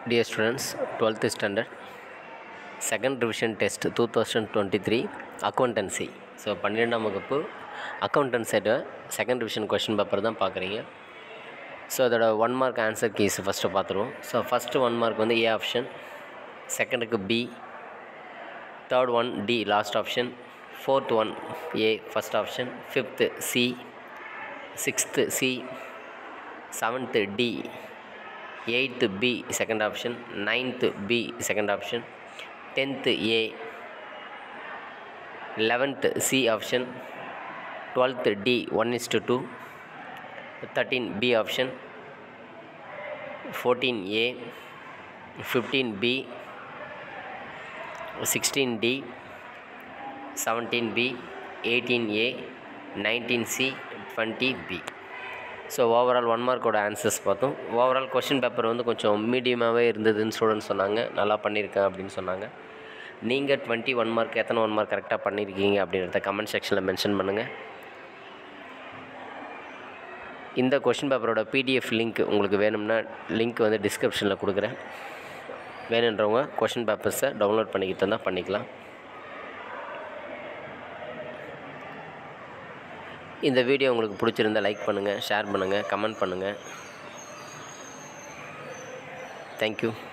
Dear students, 12th standard, second revision test 2023 accountancy. So பன்னிரெண்டாம் வகுப்பு அக்கௌண்டன்ஸோட செகண்ட் ரிவிஷன் கொஷின் பேப்பர் தான் பார்க்குறீங்க ஸோ அதோட one mark answer keys first பார்த்துருவோம் ஸோ ஃபஸ்ட்டு ஒன் மார்க் வந்து ஏ ஆப்ஷன் செகண்டுக்கு B third one D last option fourth one A first option fifth C sixth C seventh D eighth B second option ninth B second option tenth A eleventh C option twelfth D one is to two thirteen B option fourteen A fifteen B sixteen D seventeen B eighteen A nineteen C twenty B so overall one மார்க்கோட answers பார்த்தோம் overall question paper வந்து கொஞ்சம் மீடியமாகவே இருந்ததுன்னு students சொன்னாங்க நல்லா பண்ணியிருக்கேன் அப்படின்னு சொன்னாங்க நீங்கள் டுவெண்ட்டி ஒன் மார்க் எத்தனை ஒன் மார்க் கரெக்டாக பண்ணியிருக்கீங்க அப்படின்றத கமெண்ட் செக்ஷனில் மென்ஷன் பண்ணுங்கள் இந்த கொஷின் பேப்பரோட பிடிஎஃப் லிங்க் உங்களுக்கு வேணும்னா லிங்க் வந்து டிஸ்கிரிப்ஷனில் கொடுக்குறேன் வேணுன்றவங்க கொஷின் பேப்பர்ஸை டவுன்லோட் பண்ணிக்கிட்டு இருந்தால் பண்ணிக்கலாம் இந்த வீடியோ உங்களுக்கு பிடிச்சிருந்தால் லைக் பண்ணுங்கள் ஷேர் பண்ணுங்கள் கமெண்ட் பண்ணுங்கள் தேங்க்யூ